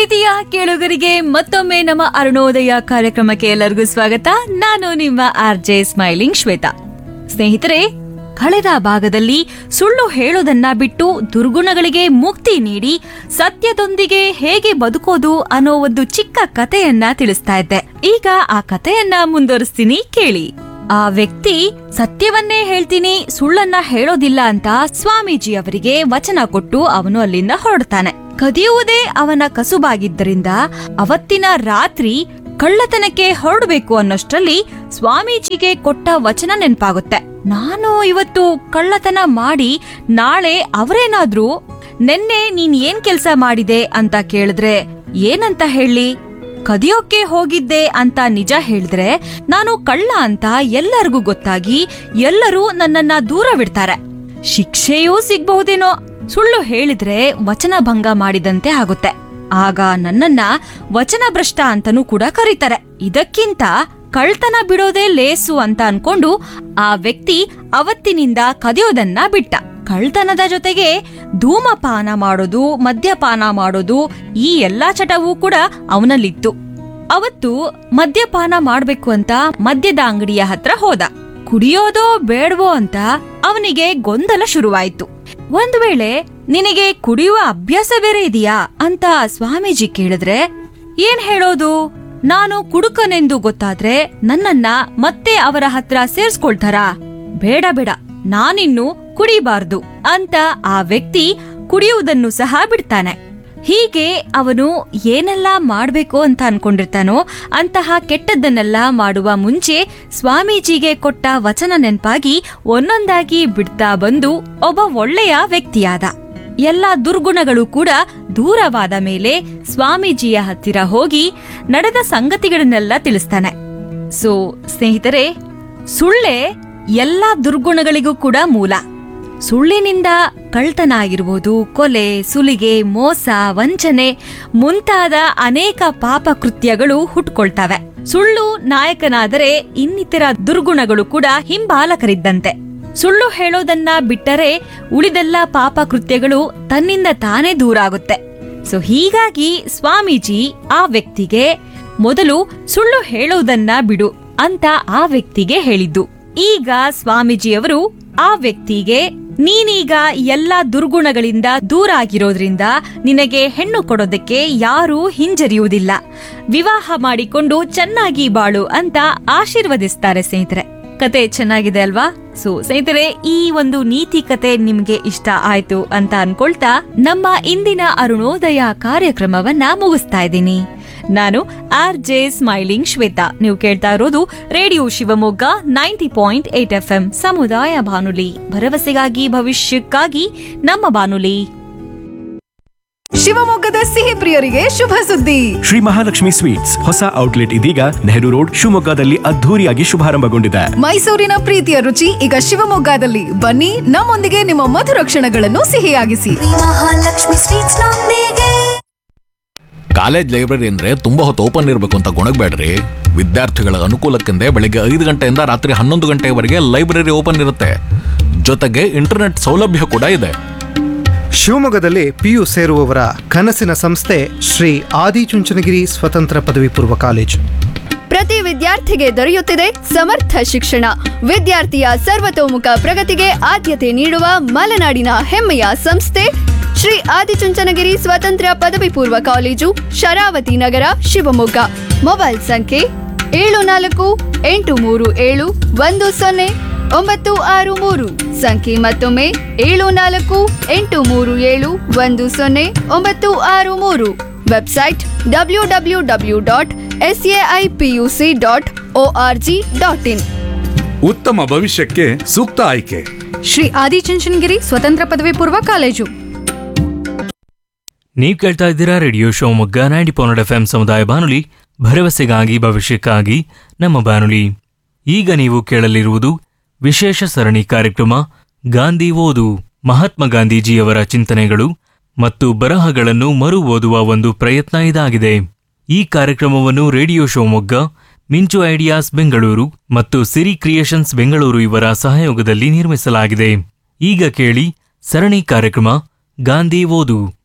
ಪ್ರೀತಿಯ ಕೇಳುಗರಿಗೆ ಮತ್ತೊಮ್ಮೆ ನಮ್ಮ ಅರುಣೋದಯ ಕಾರ್ಯಕ್ರಮಕ್ಕೆ ಎಲ್ಲರಿಗೂ ಸ್ವಾಗತ ನಾನು ನಿಮ್ಮ ಆರ್ ಜೆ ಸ್ಮೈಲಿಂಗ್ ಶ್ವೇತಾ ಸ್ನೇಹಿತರೆ ಕಳೆದ ಭಾಗದಲ್ಲಿ ಸುಳ್ಳು ಹೇಳೋದನ್ನ ಬಿಟ್ಟು ದುರ್ಗುಣಗಳಿಗೆ ಮುಕ್ತಿ ನೀಡಿ ಸತ್ಯದೊಂದಿಗೆ ಹೇಗೆ ಬದುಕೋದು ಅನ್ನೋ ಒಂದು ಚಿಕ್ಕ ಕಥೆಯನ್ನ ತಿಳಿಸ್ತಾ ಇದ್ದೆ ಈಗ ಆ ಕಥೆಯನ್ನ ಮುಂದುವರಿಸ್ತೀನಿ ಕೇಳಿ ಆ ವ್ಯಕ್ತಿ ಸತ್ಯವನ್ನೇ ಹೇಳ್ತೀನಿ ಸುಳ್ಳನ್ನ ಹೇಳೋದಿಲ್ಲ ಅಂತ ಸ್ವಾಮೀಜಿ ಅವರಿಗೆ ವಚನ ಕೊಟ್ಟು ಅವನು ಅಲ್ಲಿಂದ ಹೊರಡ್ತಾನೆ ಕದಿಯುವುದೇ ಅವನ ಕಸುಬಾಗಿದ್ದರಿಂದ ಅವತ್ತಿನ ರಾತ್ರಿ ಕಳ್ಳತನಕ್ಕೆ ಹೊರಡಬೇಕು ಅನ್ನೋಷ್ಟರಲ್ಲಿ ಸ್ವಾಮೀಜಿಗೆ ಕೊಟ್ಟ ವಚನ ನೆನ್ಪಾಗುತ್ತೆ ನಾನು ಇವತ್ತು ಕಳ್ಳತನ ಮಾಡಿ ನಾಳೆ ಅವರೇನಾದ್ರೂ ನೆನ್ನೆ ನೀನ್ ಏನ್ ಕೆಲ್ಸ ಮಾಡಿದೆ ಅಂತ ಕೇಳಿದ್ರೆ ಏನಂತ ಹೇಳಿ ಕದಿಯೋಕೆ ಹೋಗಿದ್ದೆ ಅಂತ ನಿಜ ಹೇಳಿದ್ರೆ ನಾನು ಕಳ್ಳ ಅಂತ ಎಲ್ಲರಿಗೂ ಗೊತ್ತಾಗಿ ಎಲ್ಲರೂ ನನ್ನನ್ನ ದೂರವಿಡ್ತಾರೆ ಶಿಕ್ಷೆಯೂ ಸಿಗ್ಬಹುದೇನೋ ಸುಳ್ಳು ಹೇಳಿದ್ರೆ ವಚನ ಭಂಗ ಮಾಡಿದಂತೆ ಆಗುತ್ತೆ ಆಗ ನನ್ನನ್ನ ವಚನ ಭ್ರಷ್ಟ ಅಂತನೂ ಕೂಡ ಕರೀತಾರೆ ಇದಕ್ಕಿಂತ ಕಳ್ತನ ಬಿಡೋದೇ ಲೇಸು ಅಂತ ಅನ್ಕೊಂಡು ಆ ವ್ಯಕ್ತಿ ಅವತ್ತಿನಿಂದ ಕದಿಯೋದನ್ನ ಬಿಟ್ಟ ಕಳ್ತನದ ಜೊತೆಗೆ ಧೂಮಪಾನ ಮಾಡೋದು ಮದ್ಯಪಾನ ಮಾಡೋದು ಈ ಎಲ್ಲಾ ಚಟವೂ ಕೂಡ ಅವನಲ್ಲಿತ್ತು ಅವತ್ತು ಮದ್ಯಪಾನ ಮಾಡ್ಬೇಕು ಅಂತ ಮದ್ಯದ ಅಂಗಡಿಯ ಹತ್ರ ಹೋದ ಕುಡಿಯೋದೋ ಬೇಡವೋ ಅಂತ ಅವನಿಗೆ ಗೊಂದಲ ಶುರುವಾಯ್ತು ಒಂದ್ ವೇಳೆ ನಿನಗೆ ಕುಡಿಯುವ ಅಭ್ಯಾಸ ಬೇರೆ ಇದೆಯಾ ಅಂತ ಸ್ವಾಮೀಜಿ ಕೇಳಿದ್ರೆ ಏನ್ ಹೇಳೋದು ನಾನು ಕುಡುಕನೆಂದು ಗೊತ್ತಾದ್ರೆ ನನ್ನನ್ನ ಮತ್ತೆ ಅವರ ಹತ್ರ ಸೇರ್ಸ್ಕೊಳ್ತಾರಾ ಬೇಡ ಬೇಡ ನಾನಿನ್ನು ಕುಡಿಬಾರ್ದು ಅಂತ ಆ ವ್ಯಕ್ತಿ ಕುಡಿಯುವುದನ್ನು ಸಹ ಬಿಡ್ತಾನೆ ಹೀಗೆ ಅವನು ಏನೆಲ್ಲ ಮಾಡ್ಬೇಕು ಅಂತ ಅನ್ಕೊಂಡಿರ್ತಾನೋ ಅಂತಹ ಕೆಟ್ಟದ್ದನ್ನೆಲ್ಲ ಮಾಡುವ ಮುಂಚೆ ಸ್ವಾಮೀಜಿಗೆ ಕೊಟ್ಟ ವಚನ ನೆನ್ಪಾಗಿ ಒಂದೊಂದಾಗಿ ಬಿಡ್ತಾ ಬಂದು ಒಬ್ಬ ಒಳ್ಳೆಯ ವ್ಯಕ್ತಿಯಾದ ಎಲ್ಲ ದುರ್ಗುಣಗಳು ಕೂಡ ದೂರವಾದ ಮೇಲೆ ಸ್ವಾಮೀಜಿಯ ಹತ್ತಿರ ಹೋಗಿ ನಡೆದ ಸಂಗತಿಗಳನ್ನೆಲ್ಲ ತಿಳಿಸ್ತಾನೆ ಸೊ ಸ್ನೇಹಿತರೆ ಸುಳ್ಳೆ ಎಲ್ಲಾ ದುರ್ಗುಣಗಳಿಗೂ ಕೂಡ ಮೂಲ ಸುಳ್ಳಿನಿಂದ ಕಳ್ತನ ಆಗಿರ್ಬೋದು ಕೊಲೆ ಸುಲಿಗೆ ಮೋಸ ವಂಚನೆ ಮುಂತಾದ ಅನೇಕ ಪಾಪ ಕೃತ್ಯಗಳು ಹುಟ್ಕೊಳ್ತವೆ ಸುಳ್ಳು ನಾಯಕನಾದರೆ ಇನ್ನಿತರ ದುರ್ಗುಣಗಳು ಕೂಡ ಹಿಂಬಾಲಕರಿದ್ದಂತೆ ಸುಳ್ಳು ಹೇಳೋದನ್ನ ಬಿಟ್ಟರೆ ಉಳಿದೆಲ್ಲ ಪಾಪ ಕೃತ್ಯಗಳು ತನ್ನಿಂದ ತಾನೇ ದೂರ ಆಗುತ್ತೆ ಸೊ ಹೀಗಾಗಿ ಸ್ವಾಮೀಜಿ ಆ ವ್ಯಕ್ತಿಗೆ ಮೊದಲು ಸುಳ್ಳು ಹೇಳೋದನ್ನ ಬಿಡು ಅಂತ ಆ ವ್ಯಕ್ತಿಗೆ ಹೇಳಿದ್ದು ಈಗ ಸ್ವಾಮೀಜಿಯವರು ಆ ವ್ಯಕ್ತಿಗೆ ನೀನೀಗ ಎಲ್ಲಾ ದುರ್ಗುಣಗಳಿಂದ ದೂರ ಆಗಿರೋದ್ರಿಂದ ನಿನಗೆ ಹೆಣ್ಣು ಕೊಡೋದಕ್ಕೆ ಯಾರೂ ಹಿಂಜರಿಯುವುದಿಲ್ಲ ವಿವಾಹ ಮಾಡಿಕೊಂಡು ಚೆನ್ನಾಗಿ ಬಾಳು ಅಂತ ಆಶೀರ್ವದಿಸ್ತಾರೆ ಸ್ನೇಹಿತರೆ ಕತೆ ಚೆನ್ನಾಗಿದೆ ಅಲ್ವಾ ಸೊ ಸ್ನೇಹಿತರೆ ಈ ಒಂದು ನೀತಿ ಕತೆ ನಿಮ್ಗೆ ಇಷ್ಟ ಆಯ್ತು ಅಂತ ಅನ್ಕೊಳ್ತಾ ನಮ್ಮ ಇಂದಿನ ಅರುಣೋದಯ ಕಾರ್ಯಕ್ರಮವನ್ನ ಮುಗಿಸ್ತಾ ಇದ್ದೀನಿ ನಾನು ಆರ್ ಜೆ ಸ್ಮೈಲಿಂಗ್ ಶ್ವೇತಾ ನೀವು ಕೇಳ್ತಾ ಇರೋದು radio Shivamogga ninety point eight F M ಸಮುದಾಯ ಬಾನುಲಿ ಭರವಸೆಗಾಗಿ ಭವಿಷ್ಯಕ್ಕಾಗಿ ನಮ್ಮ ಬಾನುಲಿ ಶಿವಮೊಗ್ಗದ ಸಿಹಿ ಪ್ರಿಯರಿಗೆ ಶುಭ ಸುದ್ದಿ ಶ್ರೀ ಮಹಾಲಕ್ಷ್ಮಿ ಸ್ವೀಟ್ಸ್ ಹೊಸ ಔಟ್ಲೆಟ್ ಇದೀಗ ನೆಹರು ರೋಡ್ ಶಿವಮೊಗ್ಗದಲ್ಲಿ ಅದ್ಧೂರಿಯಾಗಿ ಶುಭಾರಂಭಗೊಂಡಿದೆ ಮೈಸೂರಿನ ಪ್ರೀತಿಯ ರುಚಿ ಈಗ ಶಿವಮೊಗ್ಗದಲ್ಲಿ ಬನ್ನಿ ನಮ್ಮೊಂದಿಗೆ ನಿಮ್ಮ ಮಧುರ ಕ್ಷಣಗಳನ್ನು ಸಿಹಿಯಾಗಿಸಿ ಮಹಾಲಕ್ಷ್ಮಿ ಸ್ವೀಟ್ಸ್ ನೊಂದಿಗೆ ಕಾಲೇಜ್ ಲೈಬ್ರರಿ ಅಂದ್ರೆ ತುಂಬಾ ಹೊತ್ತು ಓಪನ್ ಇರಬೇಕು ಅಂತ ಗೊಣಗಬೇಡ್ರಿ ವಿದ್ಯಾರ್ಥಿಗಳ ಅನುಕೂಲಕ್ಕೆಂದೇ ಬೆಳಿಗ್ಗೆ ಐದು ಗಂಟೆಯಿಂದ ರಾತ್ರಿ ಹನ್ನೊಂದು ಗಂಟೆವರೆಗೆ ಲೈಬ್ರರಿ ಓಪನ್ ಇರುತ್ತೆ ಜೊತೆಗೆ ಇಂಟರ್ನೆಟ್ ಸೌಲಭ್ಯ ಕೂಡ ಇದೆ ಶಿವಮೊಗ್ಗದಲ್ಲಿ ಪಿಯು ಸೇರುವವರ ಕನಸಿನ ಸಂಸ್ಥೆ ಶ್ರೀ ಆದಿಚುಂಚನಗಿರಿ ಸ್ವತಂತ್ರ ಪದವಿ ಪೂರ್ವ ಕಾಲೇಜು ಪ್ರತಿ ವಿದ್ಯಾರ್ಥಿಗೆ ದೊರೆಯುತ್ತಿದೆ ಸಮರ್ಥ ಶಿಕ್ಷಣ ವಿದ್ಯಾರ್ಥಿಯ ಸರ್ವತೋಮುಖ ಪ್ರಗತಿಗೆ ಆದ್ಯತೆ ನೀಡುವ ಮಲೆನಾಡಿನ ಹೆಮ್ಮೆಯ ಸಂಸ್ಥೆ ಶ್ರೀ ಆದಿಚುಂಚನಗಿರಿ ಸ್ವತಂತ್ರ ಪದವಿ ಪೂರ್ವ ಕಾಲೇಜು ಶರಾವತಿ ನಗರ ಶಿವಮೊಗ್ಗ ಮೊಬೈಲ್ ಸಂಖ್ಯೆ ಏಳು ನಾಲ್ಕು ಎಂಟು ಮೂರು ಏಳು ಒಂದು ಸೊನ್ನೆ ಒಂಬತ್ತು ಆರು ಮೂರು ಸಂಖ್ಯೆ ಮತ್ತೊಮ್ಮೆ ಏಳು ನಾಲ್ಕು ಎಂಟು ಮೂರು ಏಳು ಒಂದು ಸೊನ್ನೆ ಒಂಬತ್ತು ಆರು ಮೂರು website W W W dot S A I P U C dot O R G dot in ಉತ್ತಮ ಭವಿಷ್ಯಕ್ಕೆ ಸೂಕ್ತ ಆಯ್ಕೆ ಶ್ರೀ ಆದಿಚುಂಚನಗಿರಿ ಸ್ವತಂತ್ರ ಪದವಿ ಪೂರ್ವ ಕಾಲೇಜು ನೀವು ಕೇಳ್ತಾ ಇದ್ದೀರಾ radio Shivamogga ninety point F M ಸಮುದಾಯ ಬಾನುಲಿ ಭರವಸೆಗಾಗಿ ಭವಿಷ್ಯಕ್ಕಾಗಿ ನಮ್ಮ ಬಾನುಲಿ ಈಗ ನೀವು ಕೇಳಲಿರುವುದು ವಿಶೇಷ ಸರಣಿ ಕಾರ್ಯಕ್ರಮ ಗಾಂಧಿ ಓದು ಮಹಾತ್ಮ ಗಾಂಧೀಜಿಯವರ ಚಿಂತನೆಗಳು ಮತ್ತು ಬರಹಗಳನ್ನು ಮರು ಓದುವ ಒಂದು ಪ್ರಯತ್ನ ಇದಾಗಿದೆ ಈ ಕಾರ್ಯಕ್ರಮವನ್ನು ರೇಡಿಯೋ ಶಿವಮೊಗ್ಗ ಮಿಂಚು ಐಡಿಯಾಸ್ ಬೆಂಗಳೂರು ಮತ್ತು ಸಿರಿ ಕ್ರಿಯೇಷನ್ಸ್ ಬೆಂಗಳೂರು ಇವರ ಸಹಯೋಗದಲ್ಲಿ ನಿರ್ಮಿಸಲಾಗಿದೆ ಈಗ ಕೇಳಿ ಸರಣಿ ಕಾರ್ಯಕ್ರಮ ಗಾಂಧಿ ಓದು